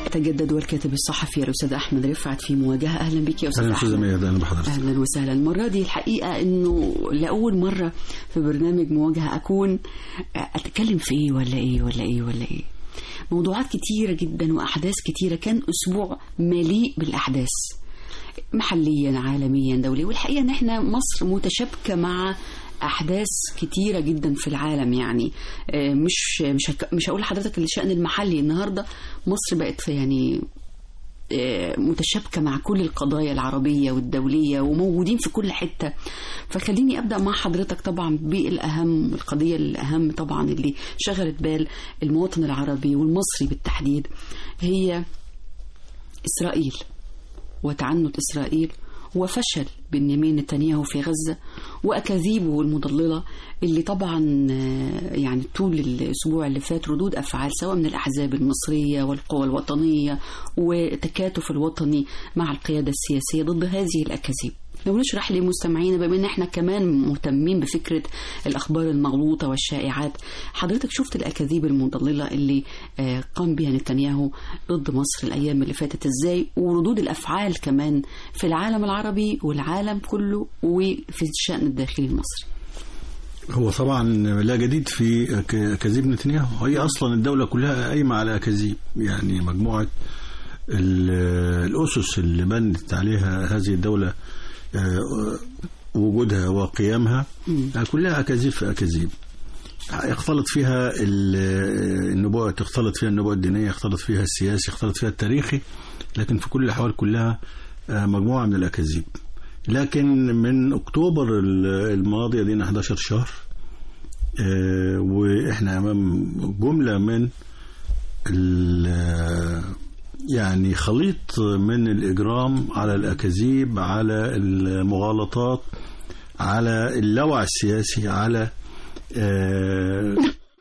تجدد والكاتب الصحفي الأستاذ أحمد رفعت في مواجهة أهلا بك يا أستاذ اهلا استاذ أحمد ميادة اهلا بحضرتك أهلا وسهلا المرة دي الحقيقة أنه لأول مرة في برنامج مواجهة أكون أتكلم في إيه ولا إيه ولا إيه ولا إيه موضوعات كتيرة جدا وأحداث كتيرة كان أسبوع مليء بالأحداث محليا عالميا دوليا والحقيقة ان احنا مصر متشابكة مع احداث كتيرة جدا في العالم يعني آه، مش مش هك- مش هقول لحضرتك الشأن المحلي النهاردة مصر بقت في يعني آه، متشابكة مع كل القضايا العربية والدولية وموجودين في كل حتة فخليني أبدأ مع حضرتك طبعا بالأهم القضية الأهم طبعا اللي شغلت بال المواطن العربي والمصري بالتحديد هي إسرائيل وتعنت إسرائيل وفشل بنيامين نتنياهو في غزة وأكاذيبه المضللة اللي طبعا آه، يعني طول الأسبوع اللي فات ردود أفعال سواء من الأحزاب المصرية والقوى الوطنية والتكاتف الوطني مع القيادة السياسية ضد هذه الأكاذيب لو نشرح لمستمعينا بما ان احنا كمان مهتمين بفكره الاخبار المغلوطه والشائعات حضرتك شفت الاكاذيب المضلله اللي آه، قام بها نتنياهو ضد مصر الايام اللي فاتت ازاي وردود الافعال كمان في العالم العربي والعالم كله وفي الشان الداخلي المصري هو طبعا لا جديد في ك- اكاذيب نتنياهو هي اصلا الدوله كلها قايمه على اكاذيب يعني مجموعه ال- الاسس اللي بنت عليها هذه الدوله آه، وجودها وقيامها يعني كلها اكاذيب في اكاذيب يختلط فيها ال- النبوة تختلط فيها النبوة الدينية يختلط فيها السياسي يختلط فيها التاريخي لكن في كل الأحوال كلها آه، مجموعة من الأكاذيب لكن من أكتوبر ال- الماضي دينا 11 شهر آه، وإحنا أمام جملة من ال- يعني خليط من الإجرام على الأكاذيب على المغالطات على اللوع السياسي على آه،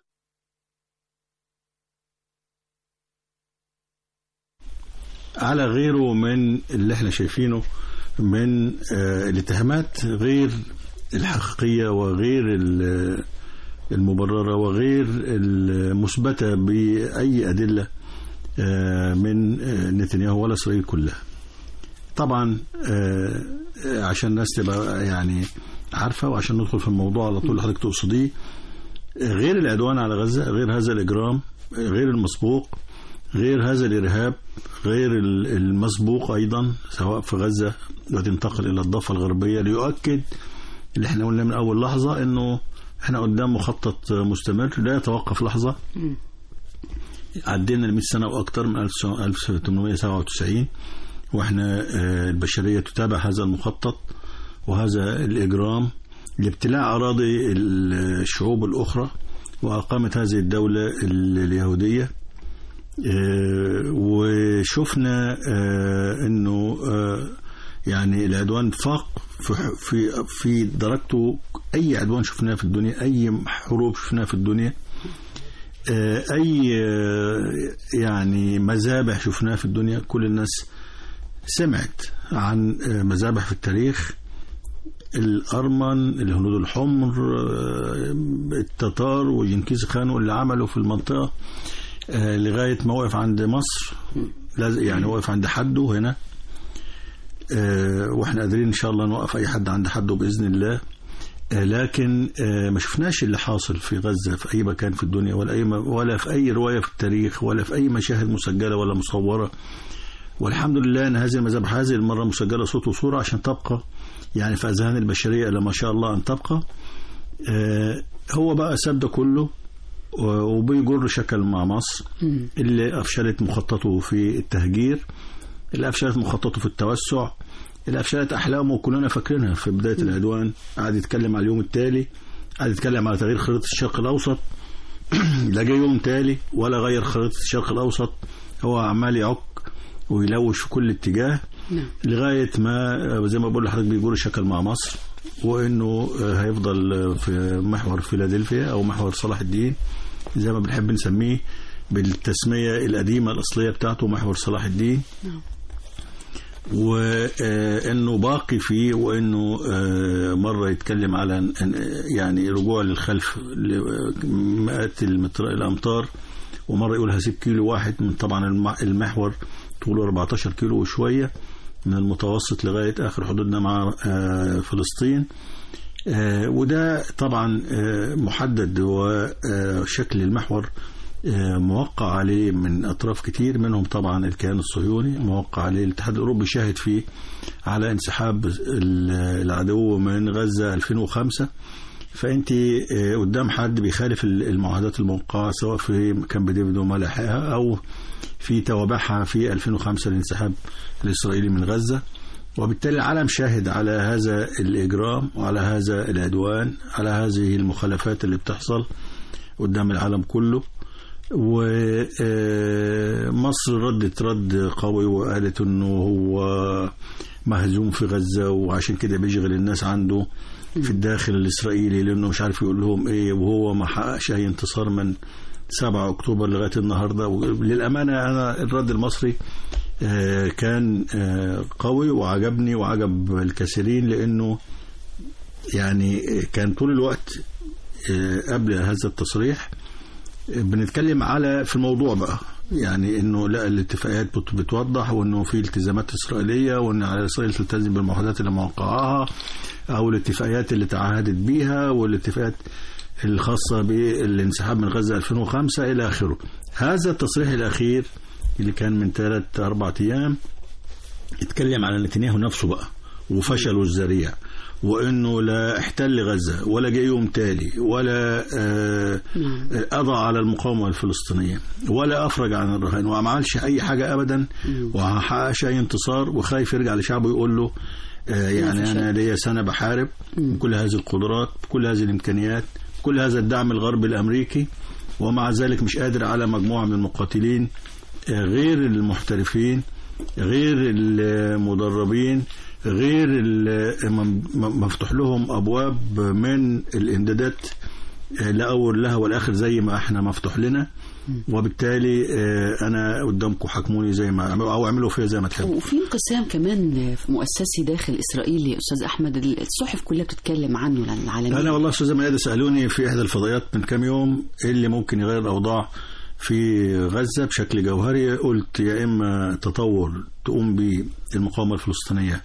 على غيره من اللي احنا شايفينه من آه، الاتهامات غير الحقيقية وغير ال- المبررة وغير المثبتة بأي أدلة آه، من آه، نتنياهو ولا إسرائيل كلها طبعا آه، آه، عشان الناس تبقى يعني عارفة وعشان ندخل في الموضوع على طول اللي حضرتك تقصديه آه، غير العدوان على غزة غير هذا الإجرام آه، غير المسبوق غير هذا الإرهاب غير ال- المسبوق أيضا سواء في غزة وتنتقل إلى الضفة الغربية ليؤكد اللي احنا قلنا من أول لحظة إنه احنا قدام مخطط مستمر لا يتوقف لحظة عدينا ال 100 سنة وأكثر من 1897 واحنا آه، البشرية تتابع هذا المخطط وهذا الإجرام لابتلاع أراضي الشعوب الأخرى وأقامت هذه الدولة ال- اليهودية آه، وشفنا آه، انه آه، يعني العدوان فاق في في في درجته اي عدوان شفناه في الدنيا اي حروب شفناها في الدنيا آه، اي آه، يعني مذابح شفناها في الدنيا كل الناس سمعت عن آه، مذابح في التاريخ الأرمن الهنود الحمر آه، التتار وجنكيز خان واللي عملوا في المنطقة آه، لغاية ما وقف عند مصر لاز- يعني وقف عند حده هنا آه، واحنا قادرين ان شاء الله نوقف اي حد عند حده باذن الله آه، لكن آه، ما شفناش اللي حاصل في غزة في اي مكان في الدنيا ولا اي م- ولا في اي رواية في التاريخ ولا في اي مشاهد مسجلة ولا مصورة والحمد لله ان هذه المذابح هذه المرة مسجلة صوت وصورة عشان تبقى يعني في اذهان البشرية الا ما شاء الله ان تبقى آه، هو بقى ساب ده كله و- وبيجر شكل مع مصر اللي أفشلت مخططه في التهجير اللي أفشلت مخططه في التوسع اللي أفشلت أحلامه كلنا فاكرينها في بداية العدوان قعد يتكلم على اليوم التالي قعد يتكلم على تغيير خريطة الشرق الأوسط لا جه يوم تالي ولا غير خريطة الشرق الأوسط هو عمال يعك ويلوش في كل اتجاه نعم. لغاية ما آه، زي ما بقول لحضرتك بيجور شكل مع مصر وانه آه، هيفضل آه، في محور فيلادلفيا او محور صلاح الدين زي ما بنحب نسميه بالتسمية القديمة الأصلية بتاعته محور صلاح الدين نعم. وانه باقي فيه وانه آه، مره يتكلم على إن- يعني رجوع للخلف لمئات المتر الامتار ومره يقول هسيب كيلو واحد من طبعا الم- المحور طوله 14 كيلو وشويه من المتوسط لغايه اخر حدودنا مع آه، فلسطين آه، وده طبعا آه، محدد وشكل المحور آه، موقع عليه من اطراف كتير منهم طبعا الكيان الصهيوني موقع عليه الاتحاد الاوروبي شاهد فيه على انسحاب ال- العدو من غزه 2005 فانت آه، قدام حد بيخالف ال- المعاهدات الموقعه سواء في كامب ديفيد وملاحقها او في توابعها في 2005 الانسحاب الاسرائيلي من غزه وبالتالي العالم شاهد على هذا الإجرام وعلى هذا العدوان على هذه المخالفات اللي بتحصل قدام العالم كله ومصر ردت رد قوي وقالت انه هو مهزوم في غزة وعشان كده بيشغل الناس عنده في الداخل الإسرائيلي لأنه مش عارف يقول لهم إيه وهو ما حققش أي انتصار من 7 أكتوبر لغاية النهاردة وللأمانة أنا الرد المصري آه، كان آه، قوي وعجبني وعجب الكثيرين لأنه يعني كان طول الوقت آه، قبل هذا التصريح آه، بنتكلم على في الموضوع بقى يعني انه لا الاتفاقيات بت- بتوضح وانه في التزامات اسرائيليه وان على اسرائيل تلتزم بالمعاهدات اللي موقعاها او الاتفاقيات اللي تعهدت بيها والاتفاقات الخاصه بالانسحاب من غزه 2005 الى اخره. هذا التصريح الاخير اللي كان من ثلاث اربع ايام اتكلم على نتنياهو نفسه بقى وفشله الذريع وانه لا احتل غزه ولا جه يوم تالي ولا آه نعم. قضى على المقاومه الفلسطينيه ولا افرج عن الرهائن وما عملش اي حاجه ابدا وما حققش اي انتصار وخايف يرجع لشعبه يقول له آه يعني انا ليا سنه بحارب بكل هذه القدرات بكل هذه الامكانيات بكل هذا الدعم الغربي الامريكي ومع ذلك مش قادر على مجموعه من المقاتلين آه غير المحترفين غير المدربين غير ال- م- م- مفتوح لهم ابواب من الامدادات آه، لا اول لها والاخر زي ما احنا مفتوح لنا وبالتالي آه، انا قدامكم حكموني زي ما او اعملوا فيا زي ما تحبوا وفي انقسام كمان في مؤسسي داخل اسرائيل يا استاذ احمد الصحف كلها بتتكلم عنه العالميه انا والله استاذ ميادة سالوني في احدى الفضائيات من كام يوم ايه اللي ممكن يغير الاوضاع في غزه بشكل جوهري قلت يا اما تطور تقوم به المقاومه الفلسطينيه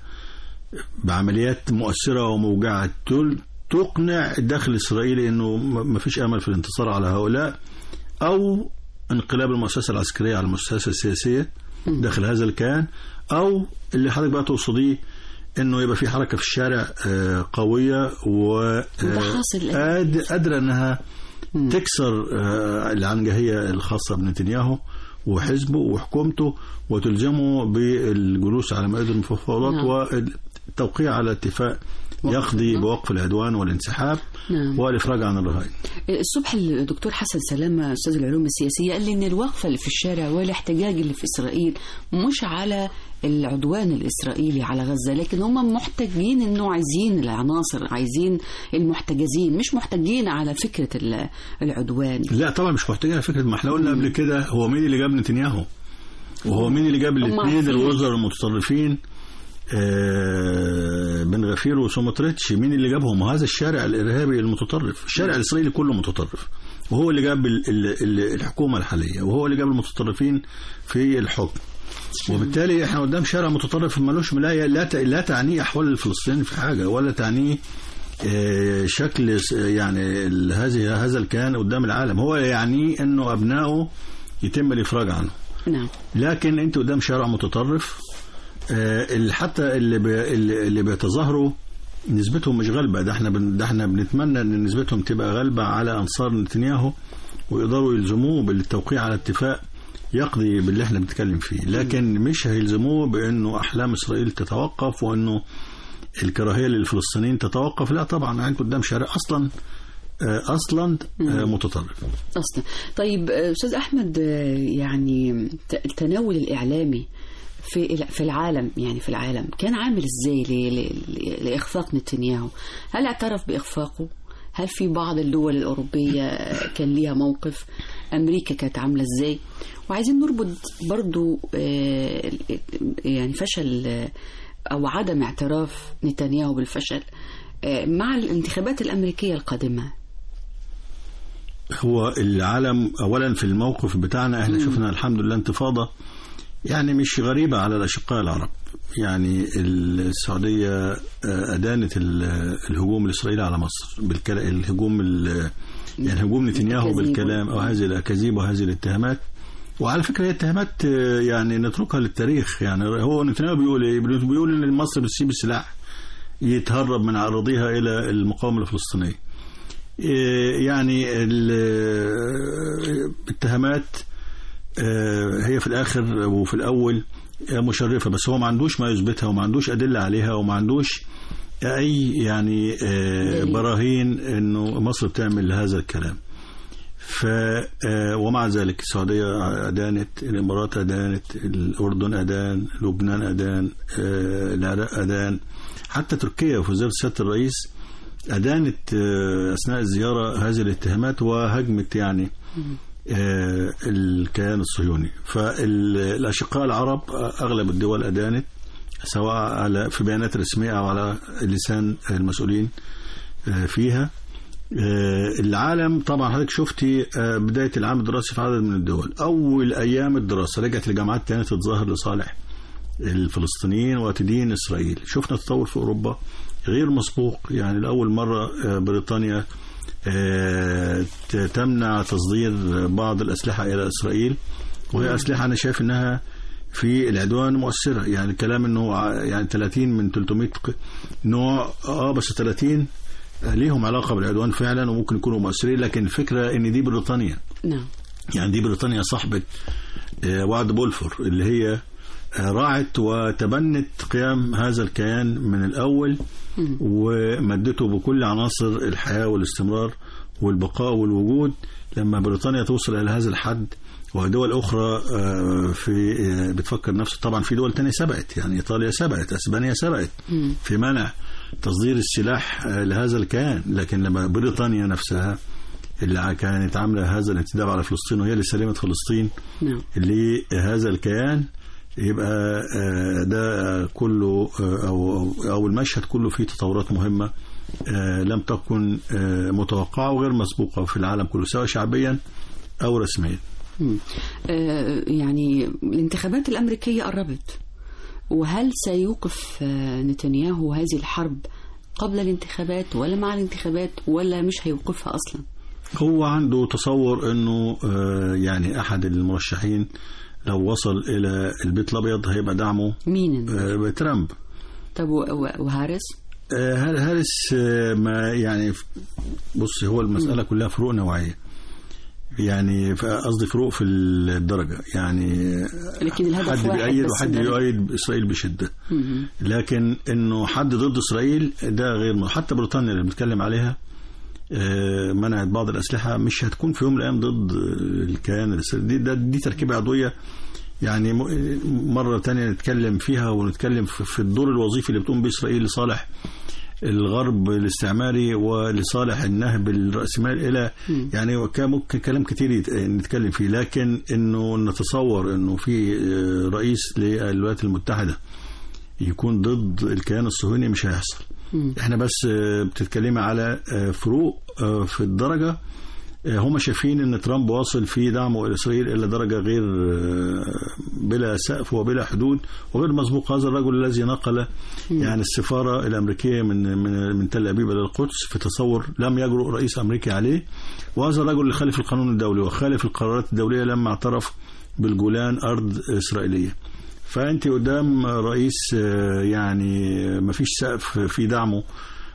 بعمليات مؤثره وموجعه تل- تقنع الداخل الاسرائيلي انه ما فيش امل في الانتصار على هؤلاء او انقلاب المؤسسه العسكريه على المؤسسه السياسيه داخل هذا الكيان او اللي حضرتك بقى تقصديه انه يبقى في حركه في الشارع آه، قويه و وده حاصل الآن. قاد- قادره انها تكسر آه، العنجهيه الخاصه بنتنياهو وحزبه وحكومته وتلزمه بالجلوس على مائده المفاوضات نعم. والتوقيع على اتفاق يقضي بوقف العدوان والانسحاب نعم. والافراج عن الرهائن الصبح الدكتور حسن سلامة أستاذ العلوم السياسية قال لي إن الوقفة اللي في الشارع والاحتجاج اللي في إسرائيل مش على العدوان الإسرائيلي على غزة لكن هم محتاجين إنه عايزين العناصر عايزين المحتجزين مش محتاجين على فكرة ال- العدوان لا طبعا مش محتاجين على فكره ما احنا قلنا قبل كده هو مين اللي جاب نتنياهو وهو مين اللي جاب الاثنين عارفين. الوزراء المتطرفين آه، بن غفير وسوموتريتش مين اللي جابهم وهذا الشارع الارهابي المتطرف الشارع الاسرائيلي كله متطرف وهو اللي جاب ال- ال- ال- الحكومه الحاليه وهو اللي جاب المتطرفين في الحكم وبالتالي احنا قدام شارع متطرف ملوش ملايه لا ت- لا تعنيه احوال الفلسطينيين في حاجه ولا تعنيه آه، شكل س- يعني ال- هذه هذا الكيان قدام العالم هو يعني انه ابنائه يتم الافراج عنه نعم لكن انت قدام شارع متطرف آه، اللي حتى اللي بي اللي اللي بيتظاهروا نسبتهم مش غالبه ده احنا بن ده احنا بنتمنى ان نسبتهم تبقى غالبه على انصار نتنياهو ويقدروا يلزموه بالتوقيع على اتفاق يقضي باللي احنا بنتكلم فيه لكن مش هيلزموه بانه احلام اسرائيل تتوقف وانه الكراهيه للفلسطينيين تتوقف لا طبعا انت قدام شارع اصلا آه، اصلا آه، متطرف أصلا طيب آه، أستاذ أحمد آه، يعني ت- التناول الإعلامي في في العالم يعني في العالم كان عامل ازاي ل- ل- لاخفاق نتنياهو؟ هل اعترف باخفاقه؟ هل في بعض الدول الاوروبيه كان ليها موقف؟ امريكا كانت عامله ازاي؟ وعايزين نربط برضو آه، يعني فشل آه، او عدم اعتراف نتنياهو بالفشل آه، مع الانتخابات الامريكيه القادمه هو العالم اولا في الموقف بتاعنا احنا شفنا الحمد لله انتفاضه يعني مش غريبه على الاشقاء العرب يعني السعوديه آه، ادانت ال- الهجوم الاسرائيلي على مصر بالكلام الهجوم ال- يعني هجوم نتنياهو الأكاذيب. بالكلام او هذه الاكاذيب وهذه الاتهامات وعلى فكره هي اتهامات آه، يعني نتركها للتاريخ يعني هو نتنياهو بيقول ايه بيقول ان مصر بتسيب السلاح يتهرب من أراضيها إلى المقاومة الفلسطينية إيه يعني الاتهامات آه، هي في الآخر وفي الأول آه، مشرفة بس هو ما عندوش ما يثبتها وما عندوش أدلة عليها وما عندوش أي يعني آه، دليل. براهين إنه مصر بتعمل هذا الكلام ف آه، ومع ذلك السعودية أدانت الإمارات أدانت الأردن أدان لبنان أدان آه، العراق أدان حتى تركيا في وزارة سيادة الرئيس أدانت آه، أثناء الزيارة هذه الاتهامات وهجمت يعني آه، الكيان الصهيوني فالأشقاء العرب آه، أغلب الدول أدانت سواء على في بيانات رسمية أو على لسان المسؤولين آه، فيها آه، العالم طبعا حضرتك شفتي آه، بداية العام الدراسي في عدد من الدول أول أيام الدراسة رجعت الجامعات تاني تتظاهر لصالح الفلسطينيين وتدين إسرائيل شفنا تطور في أوروبا غير مسبوق يعني لأول مرة آه، بريطانيا آه، ت- تمنع تصدير بعض الأسلحة إلى إسرائيل وهي أسلحة أنا شايف إنها في العدوان مؤثرة يعني كلام إنه ع- يعني 30 من 300 ق- نوع اه بس 30 ليهم علاقة بالعدوان فعلا وممكن يكونوا مؤثرين لكن الفكرة إن دي بريطانيا نعم يعني دي بريطانيا صاحبة آه، وعد بولفور اللي هي آه، راعت وتبنت قيام هذا الكيان من الأول ومدته بكل عناصر الحياة والاستمرار والبقاء والوجود لما بريطانيا توصل إلى هذا الحد ودول أخرى آه، في آه، بتفكر نفس طبعا في دول تانية سبقت يعني إيطاليا سبقت أسبانيا سبقت في منع تصدير السلاح آه، لهذا الكيان لكن لما بريطانيا نفسها اللي كانت عاملة هذا الانتداب على فلسطين وهي اللي سلمت فلسطين نعم لهذا الكيان يبقى آه، ده كله آه، أو أو- أو المشهد كله فيه تطورات مهمة آه، لم تكن آه، متوقعة وغير مسبوقة في العالم كله سواء شعبيا أو رسميا مم. آه، يعني الانتخابات الأمريكية قربت وهل سيوقف آه، نتنياهو هذه الحرب قبل الانتخابات ولا مع الانتخابات ولا مش هيوقفها أصلا هو عنده تصور أنه آه، يعني أحد المرشحين لو وصل إلى البيت الأبيض هيبقى دعمه مين آه، ترامب طب و- و- وهارس آه، هار- هارس آه، ما يعني بص هو المسألة كلها فروق نوعية يعني ف- قصدي فروق في الدرجة يعني لكن الهدف حد واحد بيأيد بس وحد ده- بيؤيد إسرائيل بشدة مم. لكن إنه حد ضد إسرائيل ده غير م- حتى بريطانيا اللي بنتكلم عليها آه، منعت بعض الأسلحة مش هتكون في يوم من الأيام ضد آه، الكيان الإسرائيلي دي, ده- دي تركيبة عضوية يعني م- مرة تانية نتكلم فيها ونتكلم في في الدور الوظيفي اللي بتقوم به إسرائيل لصالح الغرب الاستعماري ولصالح النهب الرأسمالي إلى يعني كان ممكن كلام كتير يت- نتكلم فيه لكن إنه نتصور إنه في آه، رئيس للولايات المتحدة يكون ضد الكيان الصهيوني مش هيحصل مم. احنا بس آه، بتتكلمي على آه، فروق آه، في الدرجة آه، هم شايفين ان ترامب واصل في دعمه لاسرائيل الى درجه غير آه، بلا سقف وبلا حدود وغير مسبوق هذا الرجل الذي نقل يعني السفاره الامريكيه من من من تل ابيب الى القدس في تصور لم يجرؤ رئيس امريكي عليه وهذا الرجل اللي خالف القانون الدولي وخالف القرارات الدوليه لما اعترف بالجولان ارض اسرائيليه فانت قدام رئيس آه، يعني ما فيش سقف في دعمه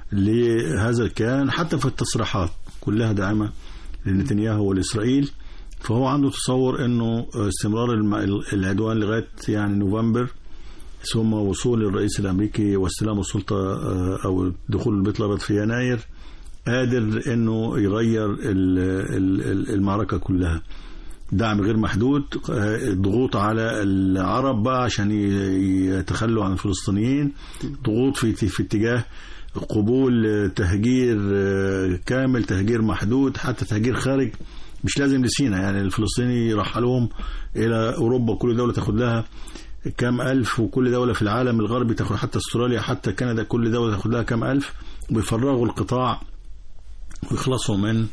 لهذا الكيان حتى في التصريحات كلها داعمه لنتنياهو والاسرائيل فهو عنده تصور انه استمرار الم- العدوان لغايه يعني نوفمبر ثم وصول الرئيس الامريكي واستلام السلطه آه، او دخول البيت الابيض في يناير قادر انه يغير ال- ال- ال- المعركه كلها دعم غير محدود آه، ضغوط على العرب بقى عشان ي- يتخلوا عن الفلسطينيين ضغوط في في اتجاه قبول آه، تهجير آه، كامل تهجير محدود حتى تهجير خارج مش لازم لسينا يعني الفلسطيني يرحلوهم الى اوروبا كل دوله تاخد لها كام الف وكل دوله في العالم الغربي تاخد حتى استراليا حتى كندا كل دوله تاخد لها كام الف ويفرغوا القطاع ويخلصوا من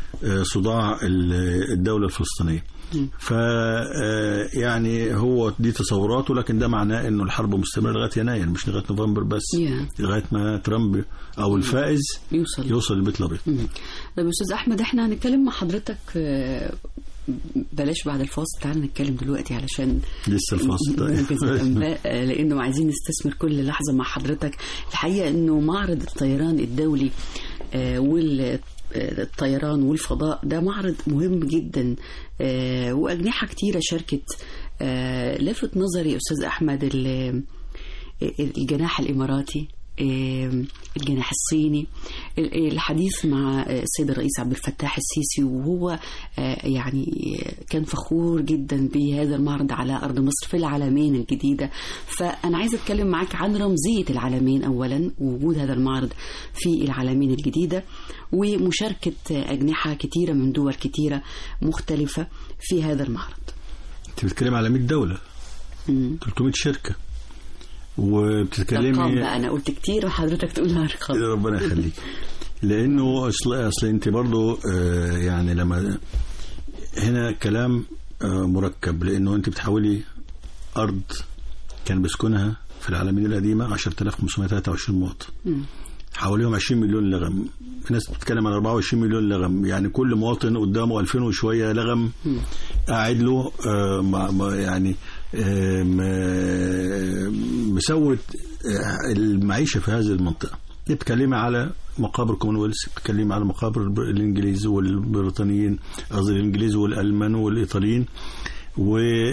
آه، صداع ال- الدولة الفلسطينية ف آه، يعني هو دي تصوراته لكن ده معناه انه الحرب مستمره لغايه يناير مش لغايه نوفمبر بس Yeah. لغايه ما ترامب او الفائز يوصل يوصل البيت الابيض مم. طيب يا استاذ احمد احنا هنتكلم مع حضرتك آه، بلاش بعد الفاصل تعالى نتكلم دلوقتي علشان لسه الفاصل موجز الانباء آه، لانه عايزين نستثمر كل لحظه مع حضرتك الحقيقه انه معرض الطيران الدولي آه، وال آه، الطيران والفضاء ده معرض مهم جدا آه، واجنحه كتيره شاركت آه، لفت نظري استاذ احمد ال- الجناح الاماراتي آه، الجناح الصيني ال- الحديث مع آه، السيد الرئيس عبد الفتاح السيسي وهو آه، يعني آه، كان فخور جدا بهذا المعرض على ارض مصر في العالمين الجديده فانا عايزه اتكلم معاك عن رمزيه العالمين اولا ووجود هذا المعرض في العالمين الجديده ومشاركه آه، اجنحه كتيره من دول كتيره مختلفه في هذا المعرض انت بتتكلم على 100 دوله مم. 300 شركه ارقام وبتتكلمي بقى انا قلت كتير وحضرتك تقول ارقام ربنا يخليك لانه اصل اصل انت برضو آه، يعني لما هنا كلام آه، مركب لانه انت بتحولي ارض كان بيسكنها في العالمين القديمه 10523 مواطن مم. حواليهم 20 مليون لغم في ناس بتتكلم عن 24 مليون لغم يعني كل مواطن قدامه 2000 وشويه لغم قاعد له آه، ما- ما- يعني آه، ما- مسوت آه، المعيشه في هذه المنطقه بتتكلمي على مقابر كومنولث بتتكلمي على مقابر الب- الانجليز والبريطانيين قصدي الانجليز والالمان والايطاليين و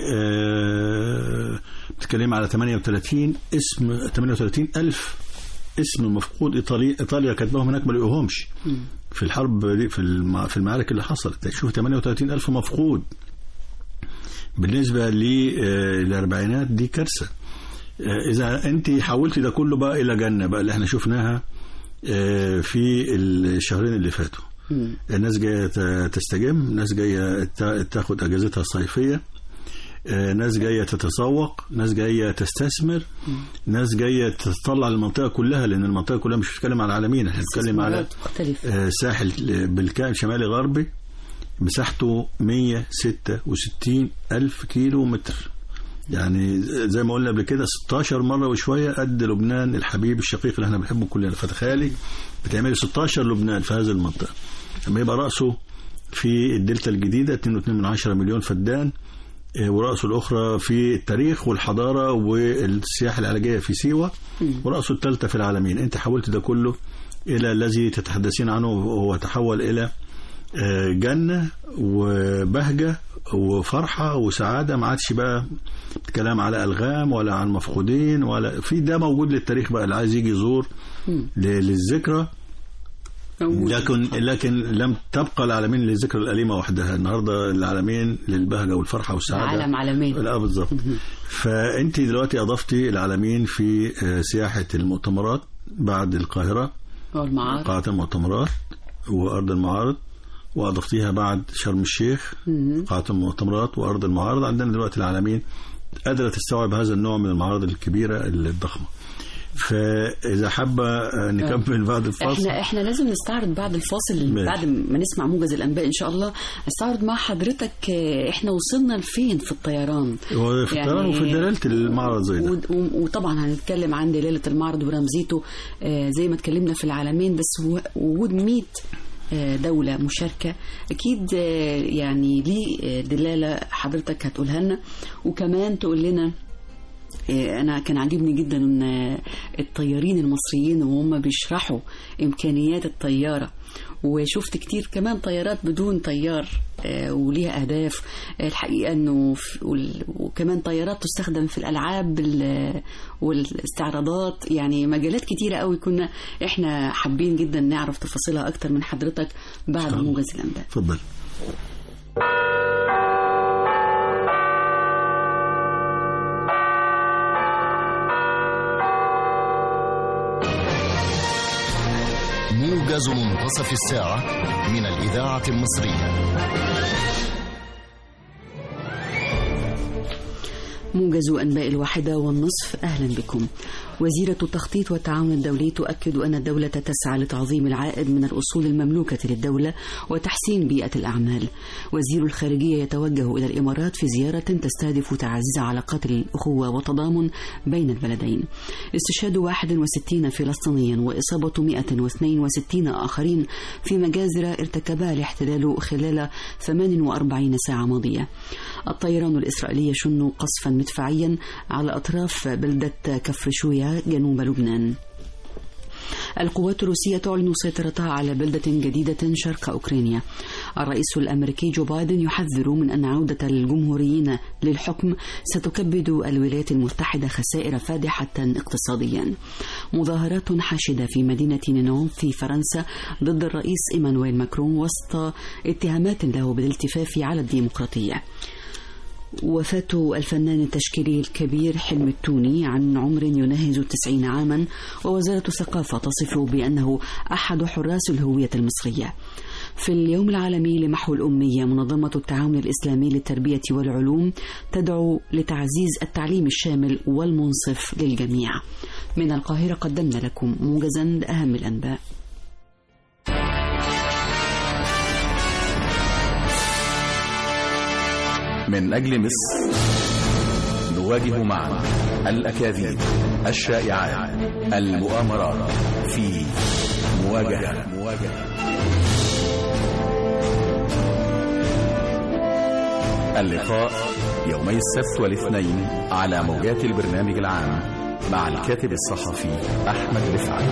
آه، بتتكلمي على 38 اسم 38 الف اسم مفقود ايطالي ايطاليا كاتباهم هناك ما لقوهمش في الحرب دي في الم- في المعارك اللي حصلت شوف 38 الف مفقود بالنسبه للاربعينات دي كارثه آه، اذا انت حولتي ده كله بقى الى جنه بقى اللي احنا شفناها آه، في الشهرين اللي فاتوا مم. الناس جايه ت- تستجم ناس جايه تا- تاخد اجازتها الصيفيه آه، ناس جايه تتسوق ناس جايه تستثمر ناس جايه تطلع المنطقه كلها لان المنطقه كلها مش بتتكلم على العالمين احنا بنتكلم على استثمارات مختلفة آه، ساحل بالكامل شمالي غربي مساحته 166 ألف كيلو متر يعني زي ما قلنا قبل كده 16 مرة وشوية قد لبنان الحبيب الشقيق اللي احنا بنحبه كلنا فتخيلي بتعملي 16 لبنان في هذه المنطقة لما يبقى رأسه في الدلتا الجديدة 2.2 مليون فدان آه، ورأسه الأخرى في التاريخ والحضارة والسياحة العلاجية في سيوة ورأسه الثالثة في العالمين أنت حولت ده كله إلى الذي تتحدثين عنه هو تحول إلى آه، جنة وبهجة وفرحة وسعادة ما عادش بقى كلام على ألغام ولا عن مفقودين ولا في ده موجود للتاريخ بقى اللي عايز يجي يزور مم. ل- للذكرى موجود. لكن لكن لم تبقى العالمين للذكرى الأليمة وحدها النهارده العالمين للبهجة والفرحة والسعادة عالم عالمين لا بالظبط فانت دلوقتي اضفتي العالمين في آه، سياحه المؤتمرات بعد القاهره والمعارض قاعه المؤتمرات وارض المعارض واضفتيها بعد شرم الشيخ مم. قاعه المؤتمرات وارض المعارض عندنا دلوقتي العالمين قادره تستوعب هذا النوع من المعارض الكبيره الضخمه فاذا حابه آه، نكمل بعد الفاصل احنا احنا لازم نستعرض بعد الفاصل ماشي. بعد ما نسمع موجز الانباء ان شاء الله نستعرض مع حضرتك آه، احنا وصلنا لفين في الطيران وفي يعني- الطيران وفي دلاله المعرض زي ده ود- و- وطبعا هنتكلم عن دلاله المعرض ورمزيته آه، زي ما اتكلمنا في العالمين بس هو وجود 100 آه، دولة مشاركة أكيد آه، يعني ليه آه، دلالة حضرتك هتقولها لنا وكمان تقول لنا آه، أنا كان عاجبني جدا إن آه، الطيارين المصريين وهم بيشرحوا إمكانيات الطيارة وشفت كتير كمان طيارات بدون طيار آه، وليها أهداف آه، الحقيقة أنه في- وال- وكمان طيارات تستخدم في الألعاب ال- والاستعراضات يعني مجالات كتيرة قوي كنا إحنا حابين جدا نعرف تفاصيلها أكتر من حضرتك بعد الله. موجز الأنباء اتفضل موجز منتصف الساعة من الإذاعة المصرية موجز أنباء الواحدة والنصف أهلا بكم وزيرة التخطيط والتعاون الدولي تؤكد أن الدولة تسعى لتعظيم العائد من الأصول المملوكة للدولة وتحسين بيئة الأعمال وزير الخارجية يتوجه إلى الإمارات في زيارة تستهدف تعزيز علاقات الأخوة والتضامن بين البلدين استشهاد 61 فلسطينيا وإصابة 162 آخرين في مجازر ارتكبها الاحتلال خلال 48 ساعة ماضية الطيران الإسرائيلي يشن قصفا مدفعيا على أطراف بلدة كفر شوية جنوب لبنان القوات الروسية تعلن سيطرتها على بلدة جديدة شرق أوكرانيا الرئيس الأمريكي جو بايدن يحذر من أن عودة الجمهوريين للحكم ستكبد الولايات المتحدة خسائر فادحة اقتصاديا مظاهرات حاشدة في مدينة نينو في فرنسا ضد الرئيس إيمانويل ماكرون وسط اتهامات له بالالتفاف على الديمقراطية وفاة الفنان التشكيلي الكبير حلم التوني عن عمر يناهز التسعين عاما ووزارة الثقافة تصفه بأنه أحد حراس الهوية المصرية في اليوم العالمي لمحو الأمية منظمة التعاون الإسلامي للتربية والعلوم تدعو لتعزيز التعليم الشامل والمنصف للجميع من القاهرة قدمنا لكم موجزا لأهم الأنباء من أجل مصر نواجه معا الأكاذيب الشائعات المؤامرات في مواجهة مواجهة اللقاء يومي السبت والاثنين على موجات البرنامج العام مع الكاتب الصحفي أحمد رفعت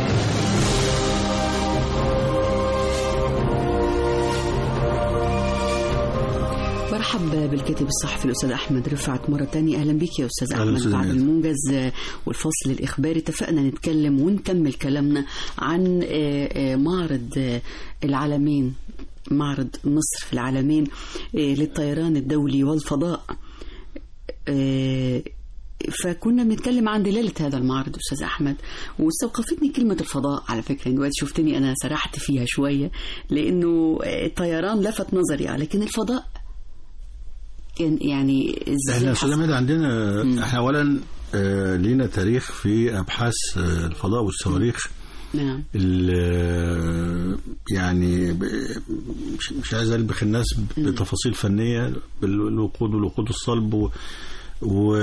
مرحب بالكاتب الصحفي الاستاذ احمد رفعت مره تانية اهلا بك يا استاذ أهلا احمد أستاذ بعد ميادة. الموجز والفصل الاخباري اتفقنا نتكلم ونكمل كلامنا عن آه، آه، معرض آه، العالمين معرض مصر في العالمين آه، للطيران الدولي والفضاء آه، فكنا بنتكلم عن دلالة هذا المعرض أستاذ أحمد واستوقفتني كلمة الفضاء على فكرة دلوقتي شفتني أنا سرحت فيها شوية لأنه الطيران لفت نظري لكن الفضاء كان يعني ازاي احنا يا حصل؟ استاذ عماد عندنا احنا اولا آه، لينا تاريخ في ابحاث آه، الفضاء والصواريخ نعم ال- يعني ب- مش- مش عايز البخ الناس بتفاصيل فنيه بالوقود والوقود الصلب و, و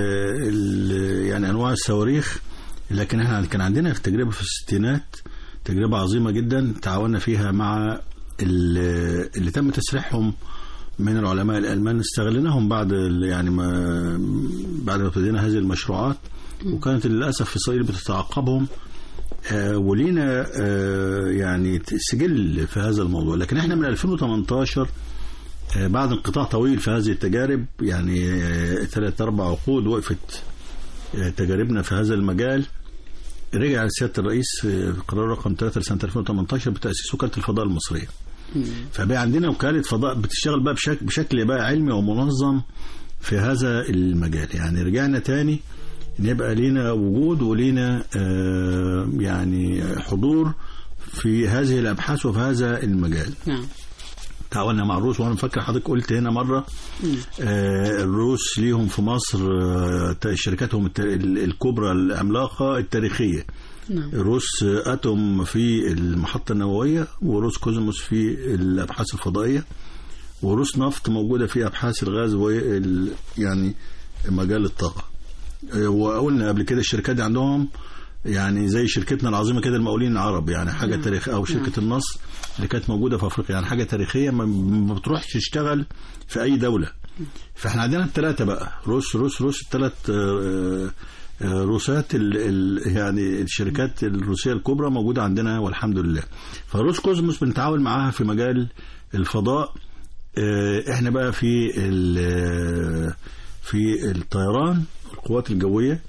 ال- يعني انواع الصواريخ لكن احنا كان عندنا في تجربه في الستينات تجربه عظيمه جدا تعاوننا فيها مع ال- اللي تم تسريحهم من العلماء الالمان استغلناهم بعد ال- يعني ما بعد ما ابتدينا هذه المشروعات وكانت للاسف اسرائيل بتتعقبهم آه، ولينا آه، يعني سجل في هذا الموضوع لكن احنا من 2018 آه، بعد انقطاع طويل في هذه التجارب يعني آه، ثلاث اربع عقود وقفت آه، تجاربنا في هذا المجال رجع سياده الرئيس في قرار رقم 3 لسنه 2018 بتاسيس وكاله الفضاء المصريه فبقى عندنا وكاله فضاء بتشتغل بقى بشكل, بشكل بقى علمي ومنظم في هذا المجال يعني رجعنا تاني نبقى لينا وجود ولينا آه، يعني حضور في هذه الابحاث وفي هذا المجال نعم تعاوننا مع الروس وانا فاكر حضرتك قلت هنا مره آه الروس ليهم في مصر آه شركاتهم الت- ال- الكبرى العملاقه التاريخيه نعم روس اتوم في المحطه النوويه وروس كوزموس في الابحاث الفضائيه وروس نفط موجوده في ابحاث الغاز وال يعني مجال الطاقه آه، وقلنا قبل كده الشركات دي عندهم يعني زي شركتنا العظيمه كده المقاولين العرب يعني حاجه نعم. تاريخ او شركه النصر اللي كانت موجوده في افريقيا يعني حاجه تاريخيه ما, ما بتروحش تشتغل في اي دوله فاحنا عندنا الثلاثه بقى روس روس روس الثلاث روسات ال ال يعني الشركات الروسيه الكبرى موجوده عندنا والحمد لله فروس كوزموس بنتعاون معاها في مجال الفضاء آه، احنا بقى في ال- في الطيران القوات الجويه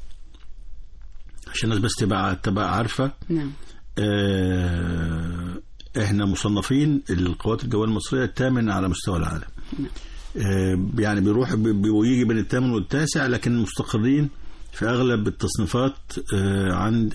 عشان الناس بس تبقى تبقى عارفه نعم آه، احنا مصنفين القوات الجويه المصريه الثامن على مستوى العالم آه، يعني بيروح بي- بي- ويجي بين الثامن والتاسع لكن مستقرين في اغلب التصنيفات آه، عند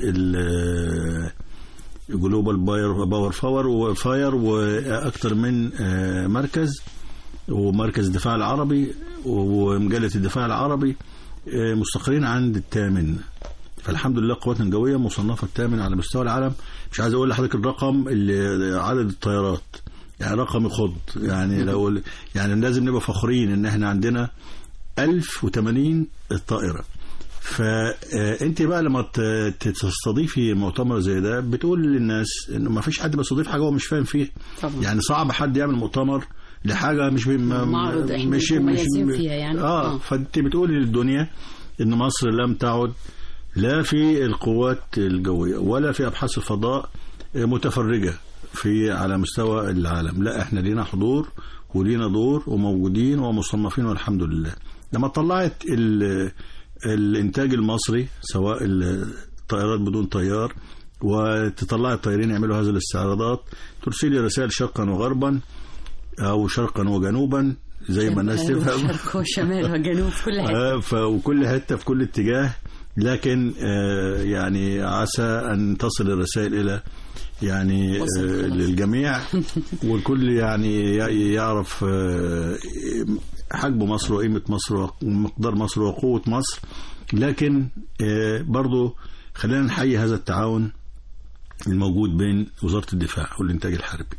جلوبال باير باور فاور وفاير واكثر من آه، مركز ومركز الدفاع العربي ومجله الدفاع العربي آه، مستقرين عند الثامن فالحمد لله قواتنا الجويه مصنفه الثامن على مستوى العالم مش عايز اقول لحضرتك الرقم اللي عدد الطيارات يعني رقم يخض يعني لو يعني لازم نبقى فخورين ان احنا عندنا 1080 طائره فانت بقى لما ت- تستضيفي مؤتمر زي ده بتقول للناس انه ما فيش حد بيستضيف حاجه هو مش فاهم فيها طبعا يعني صعب حد يعمل مؤتمر لحاجه مش بي- ما- معرض إحنا مش مميزين فيها يعني. اه آه. فانت بتقولي للدنيا ان مصر لم تعد لا في القوات الجويه ولا في ابحاث الفضاء متفرجه في على مستوى العالم لا احنا لينا حضور ولينا دور وموجودين ومصنفين والحمد لله لما طلعت ال- الانتاج المصري سواء الطائرات بدون طيار وتطلع الطيارين يعملوا هذه الاستعراضات ترسلي رسائل شرقا وغربا او شرقا وجنوبا زي ما الناس شمال تفهم وشرق وشمال وجنوب في كل حته آه، ف- وكل حته في كل اتجاه لكن آه، يعني عسى ان تصل الرسائل الى يعني وصلت آه، خلاص. للجميع والكل يعني ي- يعرف آه، حجم مصر وقيمه مصر ومقدار مصر وقوه مصر لكن آه، برضو خلينا نحيي هذا التعاون الموجود بين وزاره الدفاع والانتاج الحربي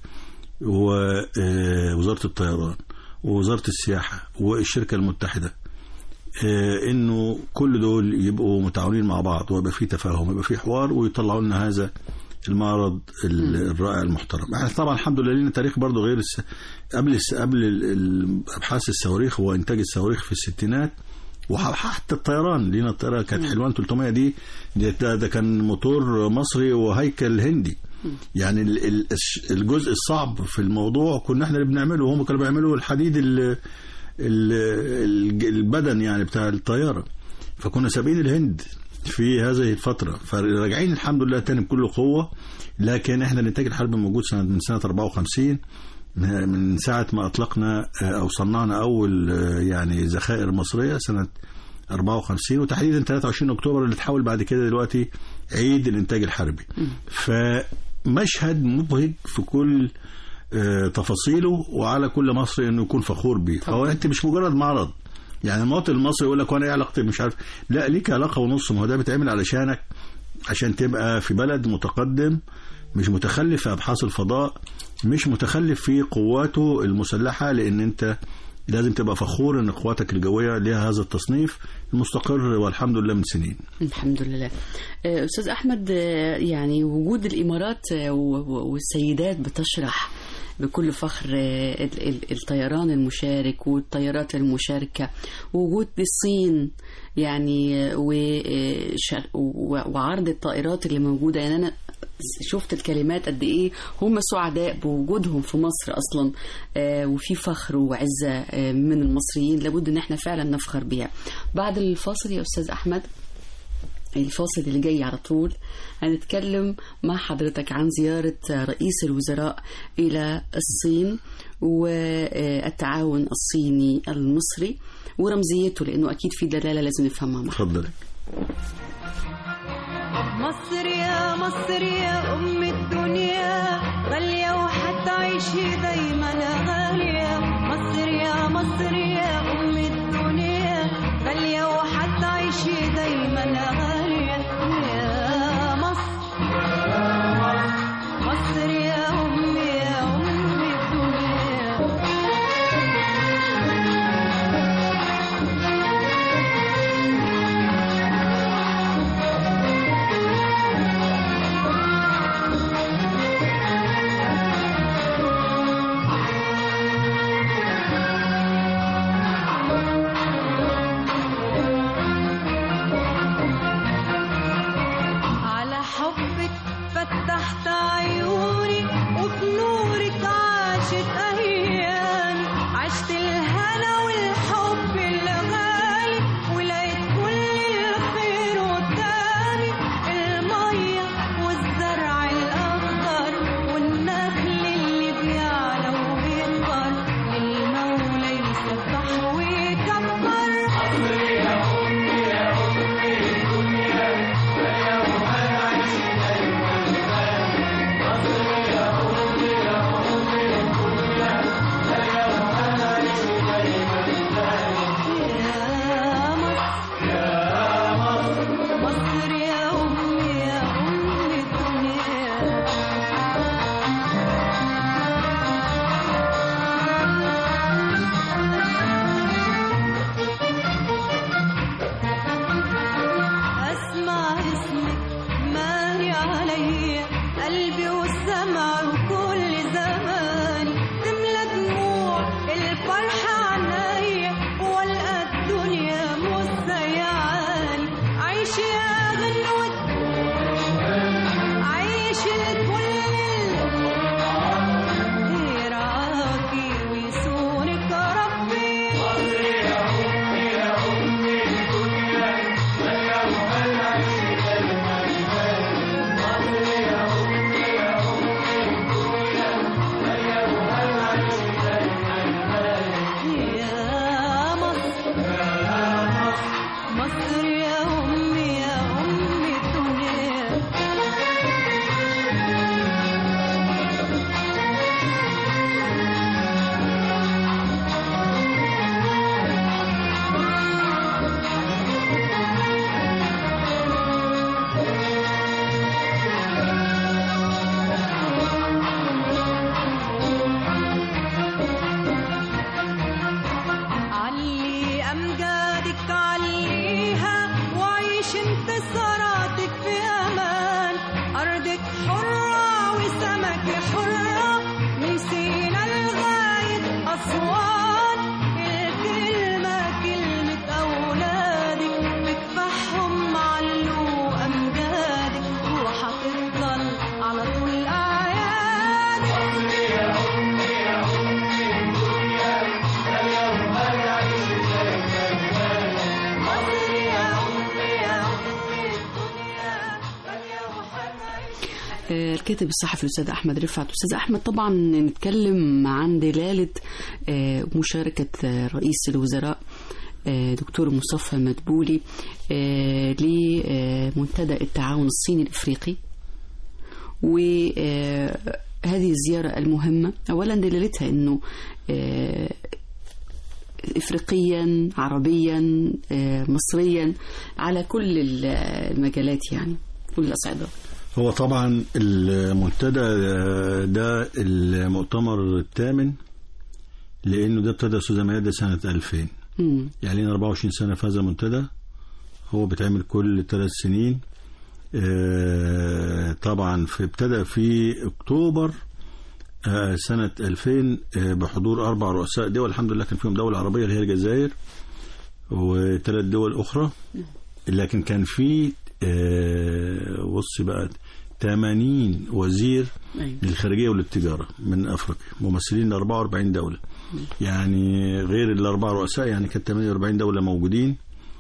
ووزاره الطيران ووزاره السياحه والشركه المتحده آه، انه كل دول يبقوا متعاونين مع بعض ويبقى في تفاهم ويبقى في حوار ويطلعوا لنا هذا المعرض ال- الرائع المحترم احنا طبعا الحمد لله لنا تاريخ برضه غير الس... قبل الس... قبل ال- ال- ابحاث الصواريخ وانتاج الصواريخ في الستينات وحتى الطيران لينا الطياره كانت حلوان 300 دي ده, ده, ده كان موتور مصري وهيكل هندي يعني ال- ال- الش- الجزء الصعب في الموضوع كنا احنا اللي بنعمله وهم كانوا بيعملوا الحديد ال- ال- ال- البدن يعني بتاع الطياره فكنا سابقين الهند في هذه الفترة فراجعين الحمد لله تاني بكل قوة لكن احنا الانتاج الحربي موجود سنة من سنة 54 من من ساعة ما أطلقنا آه، أو صنعنا أول آه، يعني ذخائر مصرية سنة 54 وتحديدا 23 أكتوبر اللي تحول بعد كده دلوقتي عيد الإنتاج الحربي فمشهد مبهج في كل آه، تفاصيله وعلى كل مصري انه يكون فخور بيه فهو انت مش مجرد معرض يعني المواطن المصري يقول لك وانا ايه علاقتي مش عارف لا ليك علاقه ونص ما هو ده بيتعمل علشانك عشان تبقى في بلد متقدم مش متخلف في ابحاث الفضاء مش متخلف في قواته المسلحه لان انت لازم تبقى فخور ان قواتك الجويه ليها هذا التصنيف المستقر والحمد لله من سنين الحمد لله آه، أستاذ أحمد آه، يعني وجود الإمارات آه، و- و- والسيدات بتشرح بكل فخر آه، ال- ال- الطيران المشارك والطيارات المشاركة وجود الصين يعني آه، و- آه، شا- و- وعرض الطائرات اللي موجودة يعني أنا شفت الكلمات قد إيه هم سعداء بوجودهم في مصر أصلا آه، وفي فخر وعزة آه، من المصريين لابد إن احنا فعلا نفخر بيها بعد الفاصل يا أستاذ أحمد الفاصل اللي جاي على طول هنتكلم مع حضرتك عن زيارة رئيس الوزراء إلى الصين والتعاون الصيني المصري ورمزيته لأنه أكيد في دلالة لازم نفهمها معه اتفضل مصر يا مصر يا أم الدنيا غالية وحتعيشي دايما غالية مصر يا مصر يا أم الدنيا غالية وحتعيشي دايما غالية يا مصر مصر يا أم يا أم الدنيا الكاتب الصحفي الأستاذ أحمد رفعت أستاذ أحمد طبعا نتكلم عن دلالة آه، مشاركة آه، رئيس الوزراء آه، دكتور مصطفى مدبولي آه، لمنتدى التعاون الصيني الإفريقي وهذه الزيارة المهمة أولا دلالتها أنه آه، إفريقيا عربيا آه، مصريا على كل ال- المجالات يعني كل الأصعدة هو طبعا المنتدى ده المؤتمر الثامن لانه ده ابتدى استاذ ميادة سنه 2000 مم. يعني لنا 24 سنه في هذا المنتدى هو بيتعمل كل ثلاث سنين آه، طبعا في ابتدى في اكتوبر آه، سنه 2000 آه، بحضور اربع رؤساء دول الحمد لله كان فيهم دوله عربيه اللي هي الجزائر وثلاث دول اخرى لكن كان في آه، بص بقى 80 وزير أيوة. للخارجيه وللتجاره من افريقيا ممثلين ل 44 دوله يعني غير الاربع رؤساء يعني كانت 48 دوله موجودين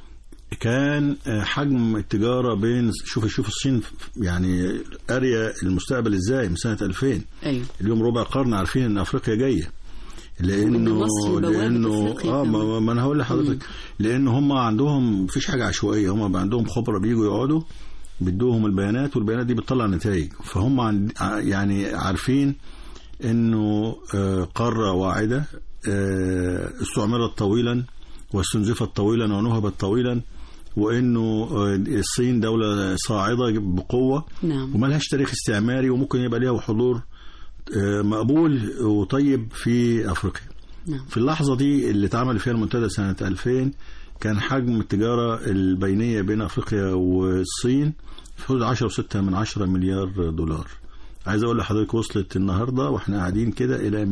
كان آه، حجم التجاره بين شوف شوف الصين يعني قاريه المستقبل ازاي من سنه 2000 أيوة اليوم ربع قرن عارفين ان افريقيا جايه وإن لانه مصر بوابة لانه أفريقيا اه كمان. ما ما انا هقول لحضرتك لان هم عندهم مفيش حاجه عشوائيه هم بقى عندهم خبره بيجوا يقعدوا بيدوهم البيانات والبيانات دي بتطلع نتائج فهم عند ع- يعني عارفين انه آه، قاره واعده آه، استعمرت طويلا واستنزفت طويلا ونهبت طويلا وانه آه، الصين دوله صاعده بقوه نعم وملهاش تاريخ استعماري وممكن يبقى ليها حضور آه، مقبول وطيب في افريقيا نعم في اللحظة دي اللي اتعمل فيها المنتدى سنة 2000 كان حجم التجارة البينية بين أفريقيا والصين في حدود 10 وستة من 10 مليار دولار عايز أقول لحضرتك وصلت النهاردة وإحنا قاعدين كده إلى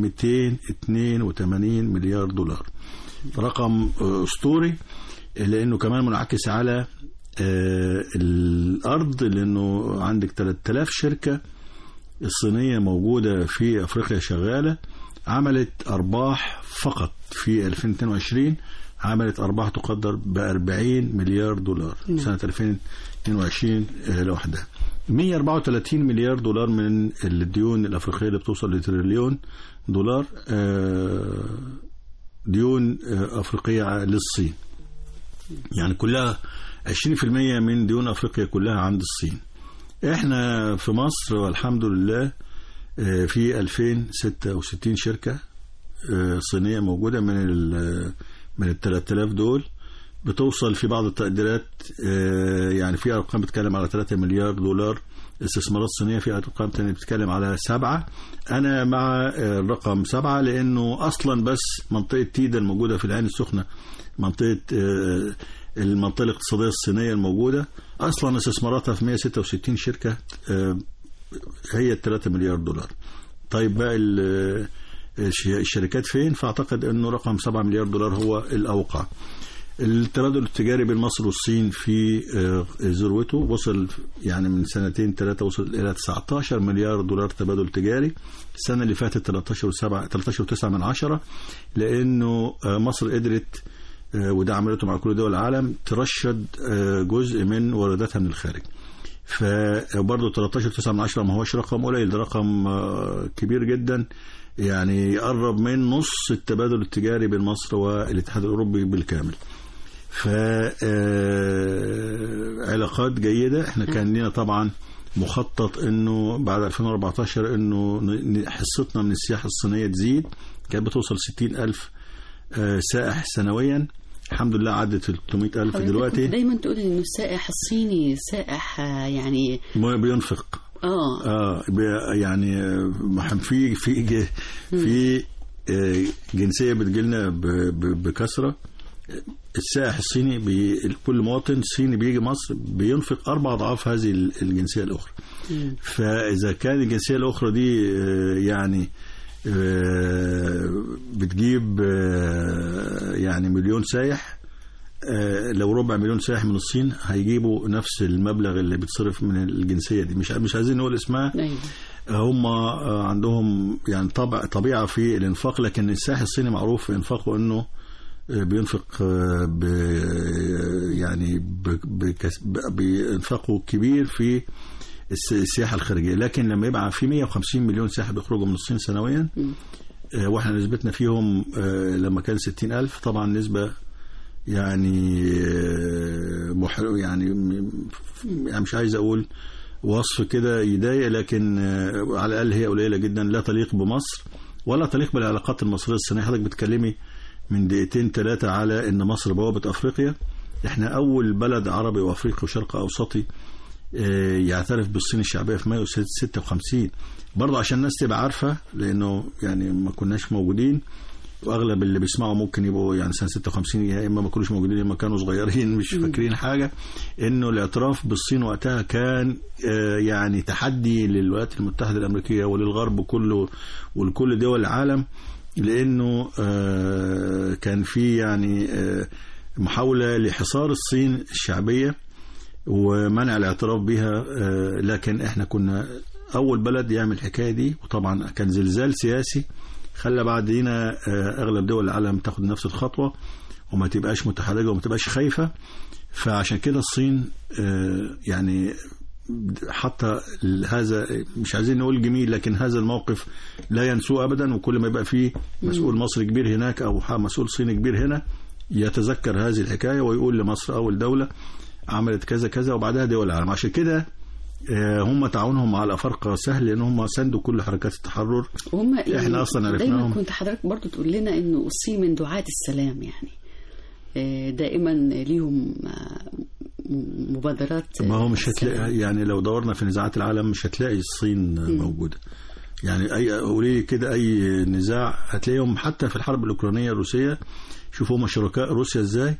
282 مليار دولار رقم آه، أسطوري لأنه كمان منعكس على آه، الأرض لأنه عندك 3000 شركة الصينية موجودة في أفريقيا شغالة عملت أرباح فقط في 2022 عملت أرباح تقدر ب 40 مليار دولار نعم. سنة 2022 آه، لوحدها 134 مليار دولار من الديون الأفريقية اللي بتوصل لتريليون دولار آه، ديون آه، أفريقية للصين يعني كلها 20% من ديون أفريقيا كلها عند الصين احنا في مصر والحمد لله آه، في 2066 شركة آه، صينية موجودة من ال من ال 3000 دول بتوصل في بعض التقديرات آه، يعني في ارقام بتتكلم على 3 مليار دولار استثمارات صينية في ارقام تانية بتتكلم على سبعة انا مع آه، الرقم سبعة لانه اصلا بس منطقة تيدا الموجودة في العين السخنة منطقة آه، المنطقة الاقتصادية الصينية الموجودة اصلا استثماراتها في 166 شركة آه، هي 3 مليار دولار طيب بقى ال- الش- الشركات فين فاعتقد انه رقم 7 مليار دولار هو الاوقع التبادل التجاري بين مصر والصين في آه، ذروته وصل يعني من سنتين ثلاثة وصل إلى 19 مليار دولار تبادل تجاري السنة اللي فاتت 13 و7 13 و9 من عشرة لأنه آه، مصر قدرت آه، وده عملته مع كل دول العالم ترشد آه، جزء من وارداتها من الخارج فبرضه 13 9 من 10 ما هوش رقم قليل ده رقم آه، كبير جدا يعني يقرب من نص التبادل التجاري بين مصر والاتحاد الاوروبي بالكامل ف آه، علاقات جيده احنا كان لنا طبعا مخطط انه بعد 2014 انه ن- حصتنا من السياحه الصينيه تزيد كانت بتوصل 60 الف آه، سائح سنويا الحمد لله عدت 300 الف حضرتك دلوقتي دايما تقول انه السائح الصيني سائح آه، يعني ما بينفق اه اه بي- يعني آه، في في ج- في آه، جنسيه بتجيلنا ب- ب- بكثره السائح الصيني بي كل مواطن صيني بيجي مصر بينفق اربع اضعاف هذه ال- الجنسيه الاخرى مم. فاذا كان الجنسيه الاخرى دي آه، يعني آه، بتجيب آه، يعني مليون سايح آه، لو ربع مليون سائح من الصين هيجيبوا نفس المبلغ اللي بيتصرف من الجنسيه دي مش مش عايزين نقول اسمها ايوه هم آه، عندهم يعني طبع طبيعه في الانفاق لكن السائح الصيني معروف في انفاقه انه آه، بينفق آه، ب يعني ب- بكس- ب- بانفاقه كبير في الس- السياحه الخارجيه لكن لما يبقى في 150 مليون سائح بيخرجوا من الصين سنويا آه، واحنا نسبتنا فيهم آه، لما كان 60 ألف طبعا نسبة يعني آه، محر يعني م- يعني مش عايز أقول وصف كده يضايق لكن آه، على الأقل هي قليلة جدا لا تليق بمصر ولا تليق بالعلاقات المصرية الصينية حضرتك بتكلمي من دقيقتين ثلاثة على إن مصر بوابة أفريقيا احنا أول بلد عربي وأفريقي وشرق أوسطي آه، يعترف بالصين الشعبية في مايو 56 برضه عشان الناس تبقى عارفة لأنه يعني ما كناش موجودين واغلب اللي بيسمعوا ممكن يبقوا يعني سنه 56 يا اما ما كانوش موجودين يا اما كانوا صغيرين مش فاكرين حاجه انه الاعتراف بالصين وقتها كان آه، يعني تحدي للولايات المتحده الامريكيه وللغرب كله ولكل دول العالم لانه آه، كان في يعني آه، محاوله لحصار الصين الشعبيه ومنع الاعتراف بها آه، لكن احنا كنا اول بلد يعمل الحكايه دي وطبعا كان زلزال سياسي خلى بعدينا آه، اغلب دول العالم تاخد نفس الخطوه وما تبقاش متحرجه وما تبقاش خايفه فعشان كده الصين آه، يعني حتى هذا مش عايزين نقول جميل لكن هذا الموقف لا ينسوه ابدا وكل ما يبقى فيه مسؤول مصري كبير هناك او مسؤول صيني كبير هنا يتذكر هذه الحكايه ويقول لمصر اول دوله عملت كذا كذا وبعدها دول العالم عشان كده آه، هم تعاونهم مع الافارقه سهل لان هم ساندوا كل حركات التحرر وهم يعني إحنا أصلاً دايما عرفناهم. كنت حضرتك برضو تقول لنا انه الصين من دعاة السلام يعني آه، دائما ليهم آه، م- مبادرات ما هو مش السلام. هتلاقي يعني لو دورنا في نزاعات العالم مش هتلاقي الصين موجوده يعني اي قولي كده اي نزاع هتلاقيهم حتى في الحرب الاوكرانيه الروسيه شوفوا هم شركاء روسيا ازاي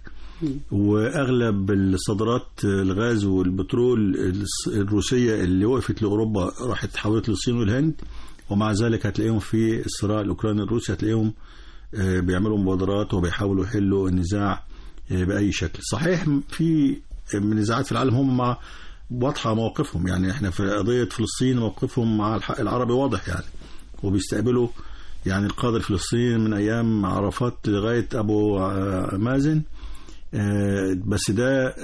واغلب الصادرات الغاز والبترول الص- الروسيه اللي وقفت لاوروبا راحت تحولت للصين والهند ومع ذلك هتلاقيهم في الصراع الاوكراني الروسي هتلاقيهم آه، بيعملوا مبادرات وبيحاولوا يحلوا النزاع آه، باي شكل صحيح في من نزاعات في العالم هم مع واضحه مواقفهم يعني احنا في قضيه فلسطين موقفهم مع الحق العربي واضح يعني وبيستقبلوا يعني القاده الفلسطيني من ايام عرفات لغايه ابو آه، مازن آه، بس ده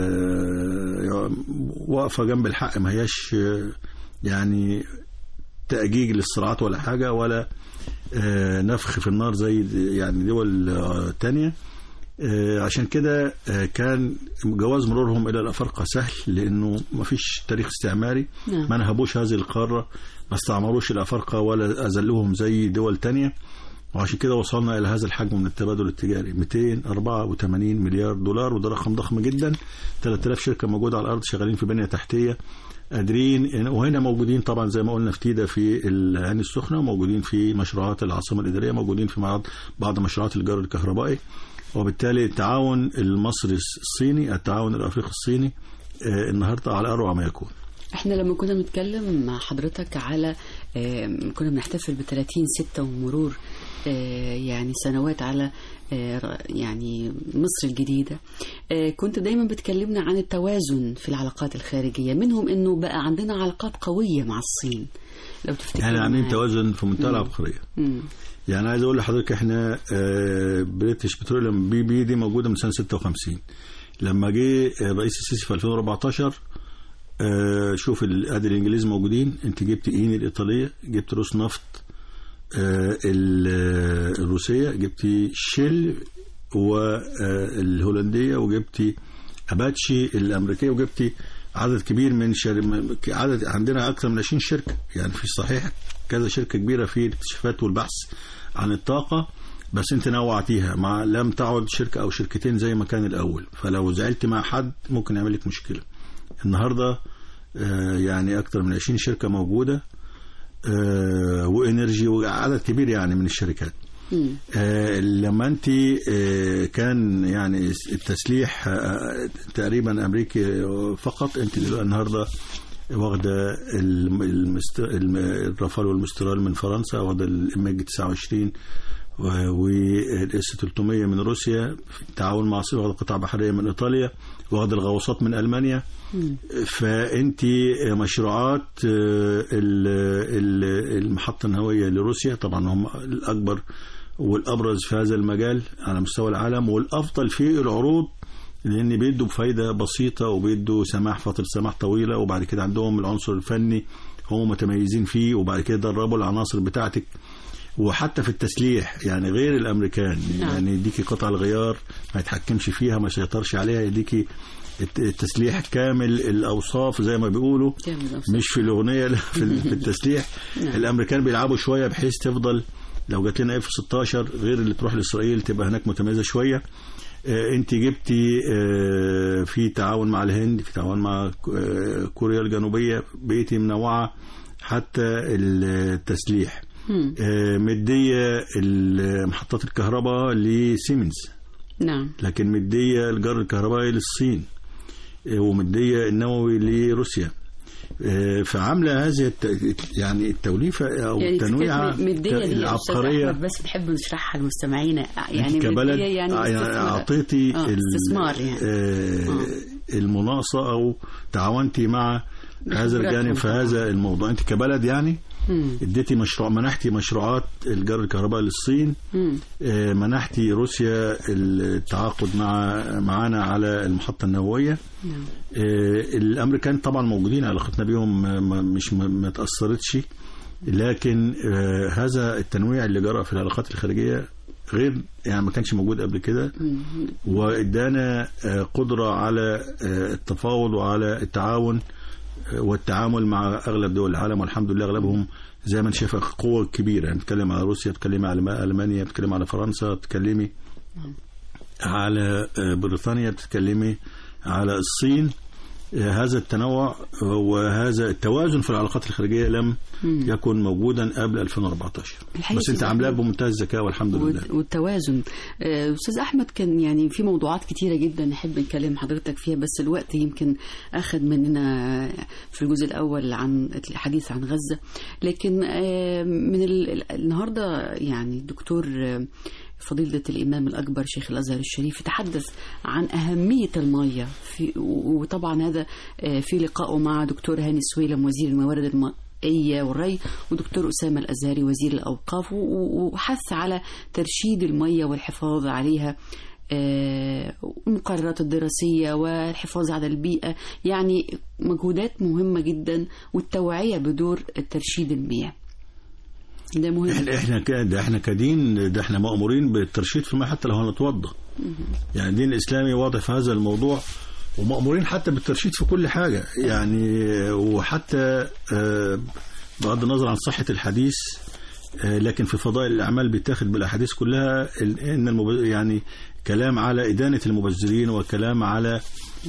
آه، واقفه جنب الحق ما هياش آه، يعني تأجيج للصراعات ولا حاجة ولا آه، نفخ في النار زي يعني دول آه، تانية آه، عشان كده آه، كان جواز مرورهم إلى الأفارقة سهل لأنه ما فيش تاريخ استعماري نعم. ما نهبوش هذه القارة ما استعمروش الأفارقة ولا أذلوهم زي دول تانية وعشان كده وصلنا إلى هذا الحجم من التبادل التجاري 284 مليار دولار وده رقم ضخم جدا 3000 شركة موجودة على الأرض شغالين في بنية تحتية قادرين وهنا موجودين طبعا زي ما قلنا في تيدا في العين السخنة موجودين في مشروعات العاصمة الإدارية موجودين في بعض بعض مشروعات الجار الكهربائي وبالتالي التعاون المصري الصيني التعاون الأفريقي الصيني آه، النهارده على أروع ما يكون احنا لما كنا بنتكلم مع حضرتك على آم، كنا بنحتفل ب 30 6 ومرور آه، يعني سنوات على آه، ر- يعني مصر الجديدة آه، كنت دايما بتكلمنا عن التوازن في العلاقات الخارجية منهم انه بقى عندنا علاقات قوية مع الصين لو تفتكر احنا عاملين معايا. توازن في منتهى العبقرية مم. يعني عايز اقول لحضرتك احنا آه، بريتش بتروليوم بي بي دي موجوده من سنه 56 لما جه آه، الرئيس السيسي في 2014 آه، شوف ال- ادي الانجليز موجودين انت جبت ايني الايطاليه جبت روس نفط آه، ال- آه، الروسيه جبت شيل والهولنديه وجبت اباتشي الامريكيه وجبت عدد كبير من شر... م- عدد عندنا اكثر من 20 شركه يعني في صحيح كذا شركه كبيره في الاكتشافات والبحث عن الطاقه بس انت نوعتيها مع لم تعد شركه او شركتين زي ما كان الاول فلو زعلت مع حد ممكن يعمل لك مشكله النهارده آه، يعني اكثر من 20 شركه موجوده آه، وانرجي وعدد كبير يعني من الشركات مم. آه، لما انت آه، كان يعني التسليح آه، تقريبا امريكي فقط انت دلوقتي النهارده واخده الم- المست... الم- الرافال والمسترال من فرنسا واخده الام 29 والاس 300 من روسيا في التعاون مع الصين واخده قطع بحريه من ايطاليا واخده الغواصات من المانيا فانت مشروعات آه، ال- ال- المحطه النوويه لروسيا طبعا هم الاكبر والابرز في هذا المجال على مستوى العالم والافضل في العروض لان بيدوا بفايده بسيطه وبيدوا سماح فتره سماح طويله وبعد كده عندهم العنصر الفني هم متميزين فيه وبعد كده دربوا العناصر بتاعتك وحتى في التسليح يعني غير الامريكان نعم. يعني يديكي قطع الغيار ما يتحكمش فيها ما يسيطرش عليها يديكي الت- التسليح كامل الاوصاف زي ما بيقولوا كامل الأوصاف. مش في الاغنيه لا في ال- في التسليح نعم. الامريكان بيلعبوا شويه بحيث تفضل لو جات لنا اف 16 غير اللي تروح لاسرائيل تبقى هناك متميزه شويه آه، انت جبتي آه، في تعاون مع الهند في تعاون مع آه، كوريا الجنوبيه بقيتي منوعه حتى التسليح مم. آه، مديه ال- محطات الكهرباء لسيمنز نعم لكن مديه الجر الكهربائي للصين آه، ومديه النووي لروسيا آه، فعامله هذه الت... يعني التوليفه او يعني التنويعه فكرة مدية دي يا أستاذ العبقريه أحمد بس بنحب نشرحها لمستمعينا يعني انت كبلد مدية يعني آه، استثمار. اعطيتي آه، ال- استثمار يعني. آه، المناقصه او تعاونتي مع هذا الجانب في طبعاً. هذا الموضوع انت كبلد يعني مم. اديتي مشروع منحتي مشروعات الجر الكهربائي للصين مم. آه، منحتي روسيا التعاقد مع معانا على المحطة النووية نعم. آه، الأمريكان طبعا موجودين علاقتنا بيهم ما- ما- مش ما- ما تأثرتش لكن آه، هذا التنويع اللي جرى في العلاقات الخارجية غير يعني ما كانش موجود قبل كده مم. وادانا آه، قدرة على آه، التفاوض وعلى التعاون آه، والتعامل مع اغلب دول العالم والحمد لله اغلبهم زي ما انت شايفه قوه كبيره يعني بتتكلم على روسيا بتتكلمي على المانيا بتتكلمي على فرنسا بتتكلمي على آه، بريطانيا بتتكلمي على الصين آه، هذا التنوع وهذا التوازن في العلاقات الخارجيه لم يكن موجودا قبل 2014 الحقيقة بس انت كده عاملاه إحنا- بمنتهى الذكاء والحمد لله والت- والتوازن آه، استاذ احمد كان يعني في موضوعات كتيره جدا نحب نكلم حضرتك فيها بس الوقت يمكن اخذ مننا في الجزء الاول عن الحديث عن غزه لكن آه، من ال- ال- النهارده يعني الدكتور آه، فضيلة الإمام الأكبر شيخ الأزهر الشريف يتحدث عن أهمية المية في وطبعا هذا آه، في لقائه مع دكتور هاني سويلم وزير الموارد المائية والري ودكتور أسامة الأزهري وزير الأوقاف و- و- وحث على ترشيد المية والحفاظ عليها آه، المقررات الدراسية والحفاظ على البيئة يعني مجهودات مهمة جدا والتوعية بدور ترشيد المياه ده مهم احنا احنا ك- ده احنا كدين ده احنا مأمورين بالترشيد في الماء حتى لو هنتوضى يعني الدين الاسلامي واضح في هذا الموضوع ومأمورين حتى بالترشيد في كل حاجة يعني وحتى آه، بغض النظر عن صحة الحديث آه، لكن في فضائل الأعمال بيتاخد بالأحاديث كلها ال- إن المب... يعني كلام على إدانة المبذرين وكلام على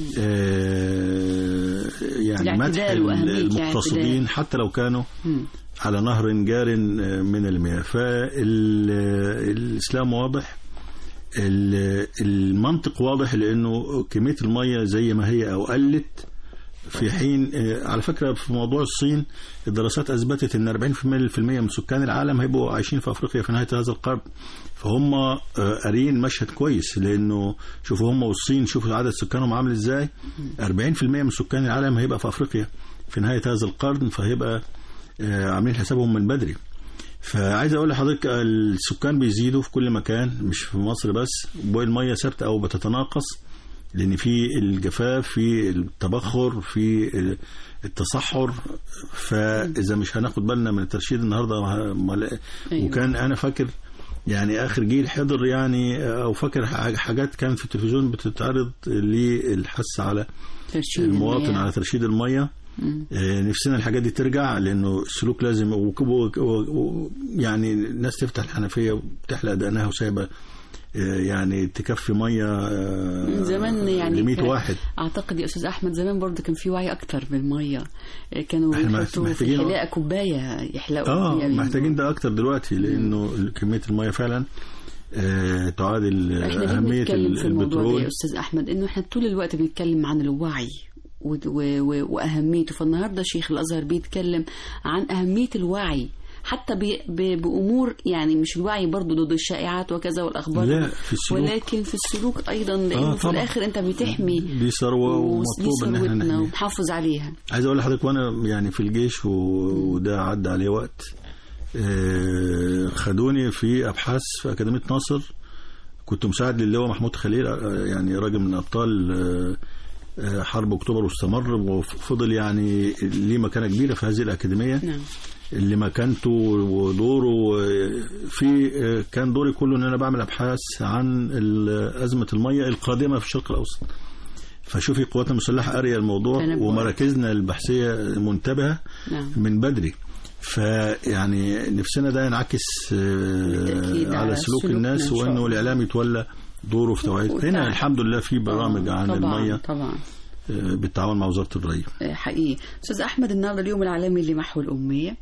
آه، يعني مدح الاعتدال وأهمية المقتصدين الاعتدال. حتى لو كانوا مم. على نهر جار من المياه فالإسلام واضح ال- المنطق واضح لأنه كمية المية زي ما هي أو قلت في حين آه، على فكرة في موضوع الصين الدراسات أثبتت أن 40% من سكان العالم هيبقوا عايشين في أفريقيا في نهاية هذا القرن فهم آه، قارين مشهد كويس لأنه شوفوا هم والصين شوفوا عدد سكانهم عامل إزاي 40% من سكان العالم هيبقى في أفريقيا في نهاية هذا القرن فهيبقى آه، عاملين حسابهم من بدري فعايز اقول لحضرتك السكان بيزيدوا في كل مكان مش في مصر بس والميه ثابته او بتتناقص لان في الجفاف في التبخر في التصحر فاذا مش هناخد بالنا من الترشيد النهارده ما- أيوة. وكان انا فاكر يعني اخر جيل حضر يعني او فاكر حاجات كانت في التلفزيون بتتعرض للحث على ترشيد المواطن المياه. على ترشيد الميه مم. آه، نفسنا الحاجات دي ترجع لانه السلوك لازم و- و- و- يعني الناس تفتح الحنفيه وتحلق دقنها وسايبه آه، يعني تكفي ميه آه، من زمان يعني ل 100 كان- واحد اعتقد يا استاذ احمد زمان برضه كان في وعي اكتر بالميه كانوا إحنا بيحطوا في محتاجين- الحلاقه كوبايه يحلقوا اه فيها محتاجين ده اكتر دلوقتي لانه كميه الميه فعلا آه، تعادل احنا ليه اهميه بنتكلم في الموضوع ده البترول يا استاذ احمد انه احنا طول الوقت بنتكلم عن الوعي و- و- و- واهميته فالنهارده شيخ الازهر بيتكلم عن اهميه الوعي حتى ب- ب- بامور يعني مش الوعي برضه ضد الشائعات وكذا والاخبار لا، في السلوك. ولكن في السلوك ايضا لانه آه، في طبعا. الاخر انت بتحمي دي ثروه ودي ومطلوب ان احنا ثروتنا نحميها ونحافظ عليها عايز اقول لحضرتك وانا يعني في الجيش و- وده عدى عليه وقت آه، خدوني في ابحاث في اكاديميه ناصر كنت مساعد للواء محمود خليل آه، يعني راجل من ابطال آه، آه، حرب اكتوبر واستمر وفضل يعني ليه مكانه كبيره في هذه الاكاديميه نعم اللي مكانته ودوره في كان دوري كله ان انا بعمل ابحاث عن ال- ازمه الميه القادمه في الشرق الاوسط فشوفي القوات المسلحه قاريه الموضوع تنبؤ. ومراكزنا البحثيه منتبهه نعم من بدري فيعني نفسنا ده ينعكس آه، بالتأكيد على على سلوك سلوكنا الناس إن شاء وانه الله. الاعلام يتولى دوره في توعيه وتع- هنا الحمد لله في برامج عن طبعا الميه طبعا آه، بالتعاون مع وزاره الري آه، حقيقي استاذ احمد النهارده اليوم العالمي لمحو الاميه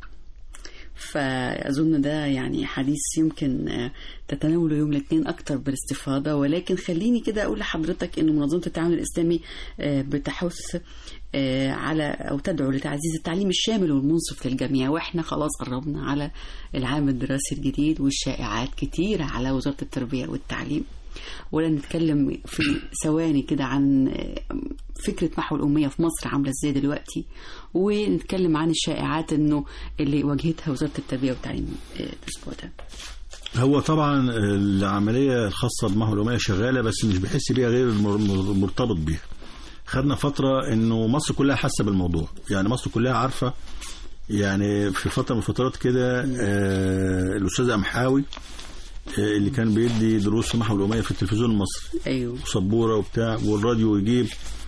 فاظن ده يعني حديث يمكن آه، تتناوله يوم الاثنين اكتر بالاستفاضه ولكن خليني كده اقول لحضرتك ان منظمه التعاون الاسلامي آه، بتحث آه، على او تدعو لتعزيز التعليم الشامل والمنصف للجميع واحنا خلاص قربنا على العام الدراسي الجديد والشائعات كتيره على وزاره التربيه والتعليم ولا نتكلم في ثواني كده عن آه، فكرة محو الأمية في مصر عاملة ازاي دلوقتي ونتكلم عن الشائعات انه اللي واجهتها وزارة التربية والتعليم آه، الأسبوع ده هو طبعا العمليه الخاصه بمحو الاميه شغاله بس مش بيحس بيها غير المر- مر- مرتبط بيها خدنا فتره انه مصر كلها حاسه بالموضوع يعني مصر كلها عارفه يعني في فتره من الفترات كده آه، الاستاذ امحاوي آه، اللي كان بيدي دروس في محو الاميه في التلفزيون المصري أيوه وسبوره وبتاع والراديو يجيب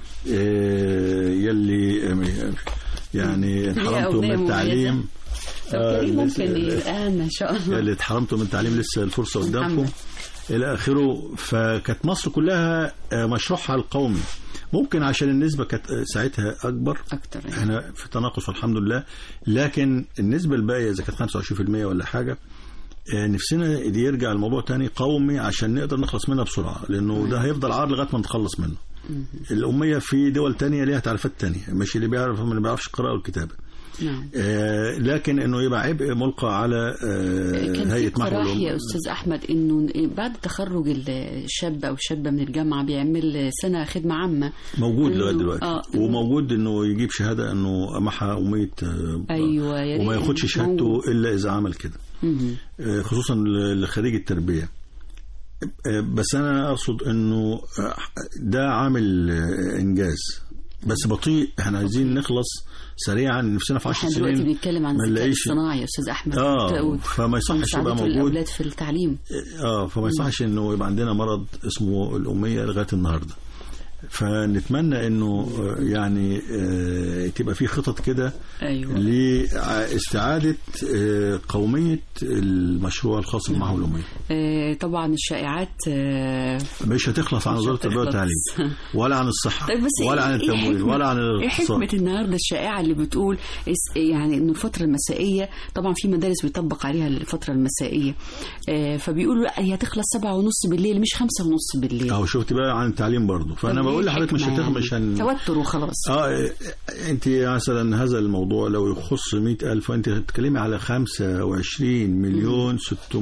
آه، يلي آه، يعني انحرمتوا من أغنية التعليم طب آه، كريم ممكن لسه- يبقى لنا إن شاء الله اللي اتحرمتوا من التعليم لسه الفرصه قدامكم محمد. الى اخره فكانت مصر كلها آه، مشروعها القومي ممكن عشان النسبه كانت آه، ساعتها اكبر أكتر يعني. احنا في تناقص والحمد لله لكن النسبه الباقيه اذا كانت 25% ولا حاجه آه، نفسنا دي يرجع الموضوع تاني قومي عشان نقدر نخلص منها بسرعه لانه ده هيفضل عار لغايه ما نتخلص منه الأمية في دول تانية ليها تعريفات تانية مش اللي بيعرف من اللي ما بيعرفش القراءة والكتابة نعم آه لكن انه يبقى عبء ملقى على آه كان في هيئة محو اقتراح الأمة. يا استاذ احمد انه بعد تخرج الشاب او الشابه من الجامعه بيعمل سنه خدمه عامه موجود إنه- لغايه دلوقتي آه. وموجود انه يجيب شهاده انه محى أمية آه، ايوه يا وما ريت. ياخدش شهادته موجود. الا اذا عمل كده مهم. آه، خصوصا لخريج التربيه آه، بس انا اقصد انه آه، ده عامل آه، انجاز بس بطيء احنا عايزين نخلص سريعا نفسنا في 10 احنا دلوقتي سنين بنتكلم عن ما الذكاء نلاقيش الصناعي يا استاذ احمد اه وت- فما يصحش يبقى ومساعدته موجود الاولاد في التعليم اه فما يصحش انه يبقى عندنا مرض اسمه الاميه لغايه النهارده فنتمنى انه آه، يعني آه، تبقى في خطط كده ايوه لاستعاده آه، قوميه المشروع الخاص بمعهد الاميه آه طبعا الشائعات آه مش هتخلص عن مش وزاره التربيه هتخلص. والتعليم ولا عن الصحه طيب بس ولا إيه- عن إيه التمويل حكمة- ولا عن ايه الاقتصاد حكمة النهارده الشائعة اللي بتقول اس- يعني انه الفترة المسائية طبعا في مدارس بيطبق عليها الفترة المسائية آه فبيقولوا لا هي هتخلص سبعة ونص بالليل مش خمسة ونص بالليل اهو شفت بقى عن التعليم برضه فانا طب إيه بقول لحضرتك مش الحكمة هتخ مش يعني؟ هن توتر وخلاص اه انت مثلا هذا الموضوع لو يخص مئة ألف فانت تتكلمي على 25 مليون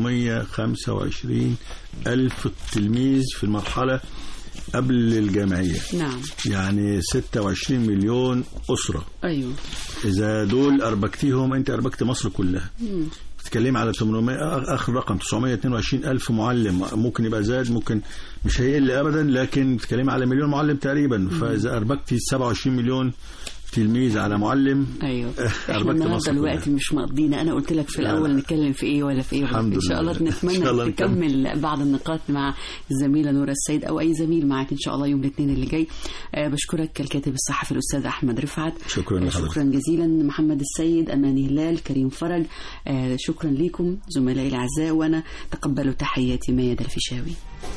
625 ألف تلميذ في المرحلة قبل الجامعية نعم يعني 26 مليون أسرة ايوه إذا دول أربكتيهم أنت أربكت مصر كلها بتتكلمي على 800 آخر رقم 922 ألف معلم ممكن يبقى زاد ممكن مش هيقل أبدا لكن بتتكلمي على مليون معلم تقريبا فإذا أربكتي 27 مليون تلميذ على معلم ايوه احنا أربكت النهارده مصر الوقت كلها. مش مقضينا انا قلت لك في لا، الاول لا. نتكلم في ايه ولا في ايه ولا في الحمد إيه. ان شاء الله لله. إن شاء نتمنى الله تكمل بعض النقاط مع الزميله نورة السيد او اي زميل معاك ان شاء الله يوم الاثنين اللي جاي آه بشكرك الكاتب الصحفي الاستاذ احمد رفعت شكراً آه، لحضرتك. شكرا جزيلا محمد السيد اماني هلال كريم فرج آه شكرا لكم زملائي الاعزاء وانا تقبلوا تحياتي ميادة الفيشاوي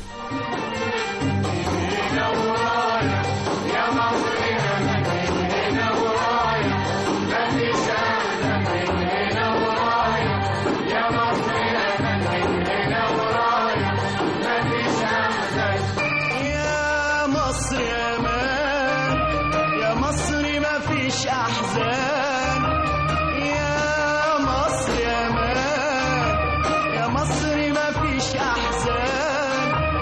يا مصر يا مان يا مصر ما فيش احزان يا مصر يا مان يا مصر ما فيش احزان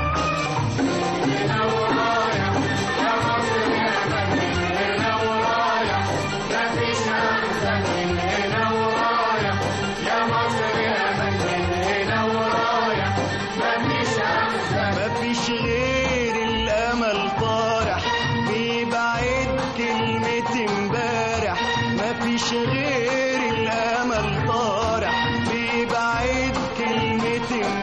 تملى